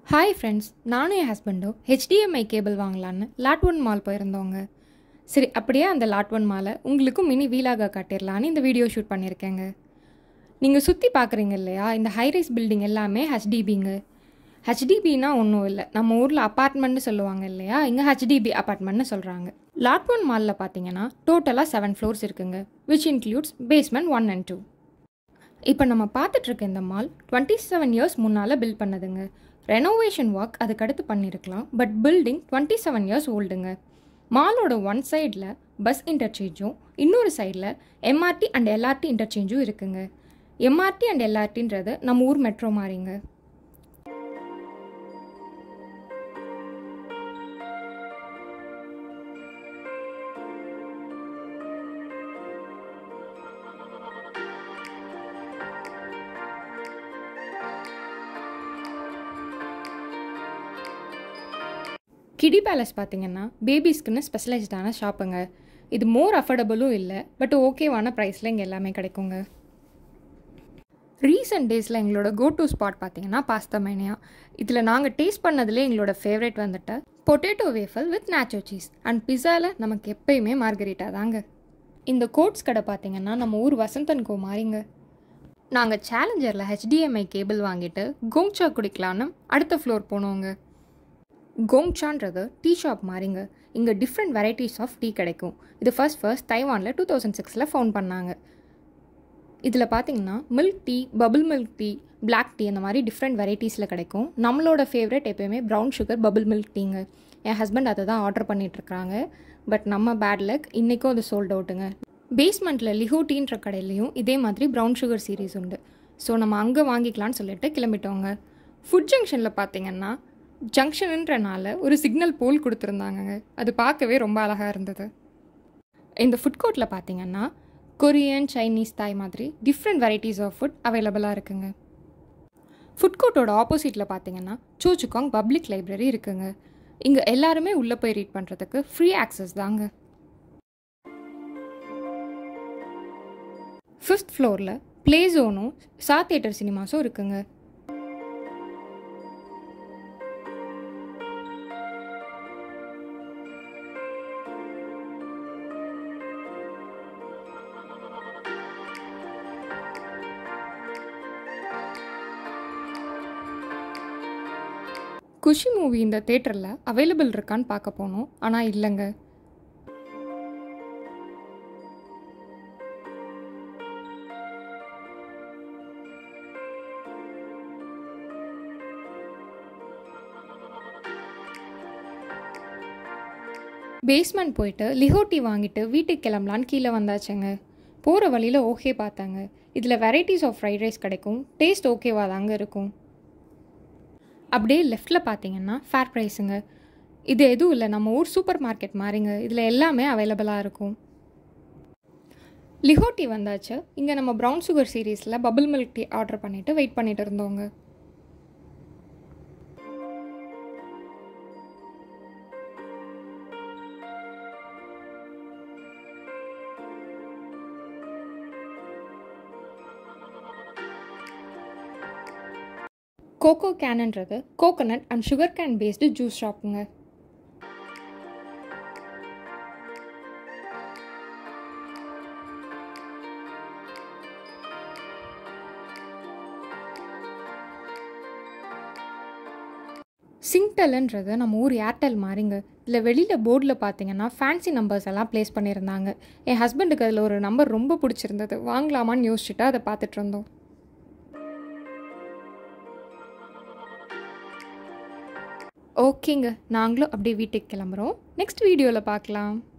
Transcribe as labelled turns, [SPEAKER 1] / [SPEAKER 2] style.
[SPEAKER 1] hi friends நானும் என் ஹஸ்பண்டும் ஹெச்டிஎம்ஐ கேபிள் வாங்கலான்னு லாட் ஒன் மால் போயிருந்தோங்க சரி அப்படியே அந்த லாட் ஒன் மாலை உங்களுக்கும் மினி வீலாக காட்டிடலான்னு இந்த வீடியோ ஷூட் பண்ணியிருக்கேங்க நீங்கள் சுற்றி பார்க்குறீங்க இல்லையா இந்த ஹைரைஸ் பில்டிங் எல்லாமே ஹெச்டிபிங்க ஹெச்டிபினா ஒன்றும் இல்லை நம்ம ஊரில் அப்பார்ட்மெண்ட்னு சொல்லுவாங்க இல்லையா இங்கே ஹெச்டிபி அப்பார்ட்மெண்ட்னு சொல்கிறாங்க லாட் ஒன் மாலில் பார்த்தீங்கன்னா டோட்டலாக செவன் ஃப்ளோர்ஸ் இருக்குங்க which includes basement one and two இப்போ நம்ம பார்த்துட்டு இருக்க இந்த மால் டுவெண்ட்டி செவன் இயர்ஸ் முன்னால் பில்ட் பண்ணதுங்க ரெனோவேஷன் ஒர்க் அதுக்கடுத்து பண்ணியிருக்கலாம் but building twenty seven years ஓல்டுங்க மாலோட ஒன் சைடில் பஸ் இன்டர்சேஞ்சும் இன்னொரு சைடில் எம்ஆர்டி அண்ட் எல்ஆர்டி இன்டர்சேஞ்சும் இருக்குங்க எம்ஆர்டி அண்ட் எல்ஆர்டின்றது நம்ம ஊர் மெட்ரோ மாதிரிங்க கிடி பேலஸ் பார்த்தீங்கன்னா பேபிஸ்க்குன்னு ஸ்பெஷலைஸ்டான ஷாப்புங்க இது மோர் அஃபோர்டபுளும் இல்லை பட் ஓகேவான ப்ரைஸில் இங்கே எல்லாமே கிடைக்குங்க ரீசெண்ட் டேஸில் எங்களோட கோ டு ஸ்பாட் பார்த்தீங்கன்னா பாஸ்தா மேனியா இதில் நாங்கள் டேஸ்ட் பண்ணதுலேயே எங்களோட ஃபேவரட் வந்துட்டு potato waffle with nacho cheese and பிஸாவில் நமக்கு எப்பயுமே மார்கரிட்டா தாங்க இந்த கோட்ஸ் கடை பார்த்தீங்கன்னா நம்ம ஊர் வசந்தன் கோ மாதிரிங்க நாங்கள் சேலஞ்சரில் ஹெச்டிஎம்ஐ கேபிள் வாங்கிட்டு கோங்சா குடிக்கலான்னு அடுத்த ஃப்ளோர் போனோங்க கோங்சான்றது டீ ஷாப் மாதிரிங்க இங்கே டிஃப்ரெண்ட் வெரைட்டிஸ் ஆஃப் டீ கிடைக்கும் இது ஃபர்ஸ்ட் ஃபர்ஸ்ட் தைவானில் டூ தௌசண்ட் சிக்ஸில் ஃபவுண்ட் பண்ணாங்க இதில் பார்த்தீங்கன்னா milk tea bubble milk tea black tea அந்த மாதிரி டிஃப்ரெண்ட் வெரைட்டிஸில் கிடைக்கும் நம்மளோட ஃபேவரட் எப்போயுமே ப்ரௌன் சுகர் பபுள் மில்க் டீங்க என் ஹஸ்பண்ட் அதை தான் ஆர்டர் பண்ணிகிட்ருக்காங்க பட் நம்ம பேட் லக் இன்றைக்கும் அது சோல்ட் அவுட்டுங்க பேஸ்மெண்ட்டில் லிஹோ டீன்ற கடையிலையும் இதே மாதிரி ப்ரௌன் சுகர் சீரீஸ் உண்டு ஸோ நம்ம அங்கே வாங்கிக்கலாம்னு சொல்லிட்டு கிளம்பிட்டோங்க ஃபுட் ஜங்ஷனில் பார்த்தீங்கன்னா ஜங்ஷனுன்றனால ஒரு சிக்னல் போல் கொடுத்துருந்தாங்கங்க அது பார்க்கவே ரொம்ப அழகாக இருந்தது இந்த ஃபுட் கோர்ட்டில் பார்த்தீங்கன்னா கொரியன் சைனீஸ் தாய் மாதிரி டிஃப்ரெண்ட் வெரைட்டிஸ் ஆஃப் ஃபுட் அவைலபிளாக இருக்குங்க ஃபுட் கோர்ட்டோட ஆப்போசிட்டில் பார்த்தீங்கன்னா சோச்சுகாங் பப்ளிக் லைப்ரரி இருக்குங்க இங்கே எல்லாருமே உள்ளே போய் ரீட் பண்ணுறதுக்கு ஃப்ரீ ஆக்சஸ் தாங்க ஃபிஃப்த் ஃப்ளோரில் ப்ளே ஜோனும் சா தேட்டர் சினிமாஸும் இருக்குங்க குஷி மூவி இந்த தேட்டரில் அவைலபிள் இருக்கான்னு பார்க்க போனோம் ஆனால் இல்லைங்க பேஸ்மெண்ட் போயிட்டு லிஹோ டீ வாங்கிட்டு வீட்டுக்கு கிளம்பலான்னு கீழே வந்தாச்சுங்க போகிற வழியில் ஓகே பார்த்தாங்க இதில் வெரைட்டிஸ் ஆஃப் ஃப்ரைட் ரைஸ் கிடைக்கும் டேஸ்ட் ஓகேவா தாங்க இருக்கும் அப்படியே லெஃப்டில் பார்த்தீங்கன்னா ஃபேர் ப்ரைஸுங்க இது எதுவும் இல்லை நம்ம ஊர் சூப்பர் மார்க்கெட் மாதிரிங்க இதில் எல்லாமே அவைலபிளாக இருக்கும் லிஹோ டீ வந்தாச்சு இங்கே நம்ம ப்ரௌன் சுகர் சீரீஸில் பபுள் மில்க் டீ ஆர்டர் பண்ணிவிட்டு வெயிட் பண்ணிட்டு இருந்தோங்க கோகோ கேனுன்றது coconut and sugar cane based juice ஷாப்புங்க சிங்டல்ன்றது நம்ம ஊர் ஏர்டெல் மாதிரிங்க இதில் வெளியில் போர்டில் பார்த்தீங்கன்னா ஃபேன்சி நம்பர்ஸ் எல்லாம் ப்ளேஸ் பண்ணியிருந்தாங்க என் ஹஸ்பண்டுக்கு அதில் ஒரு நம்பர் ரொம்ப பிடிச்சிருந்தது வாங்கலாமான்னு யோசிச்சுட்டு அதை பார்த்துட்டு இருந்தோம் ஓகேங்க நாங்களும் அப்படியே வீட்டுக்கு கிளம்புறோம் நெக்ஸ்ட் வீடியோவில் பார்க்கலாம்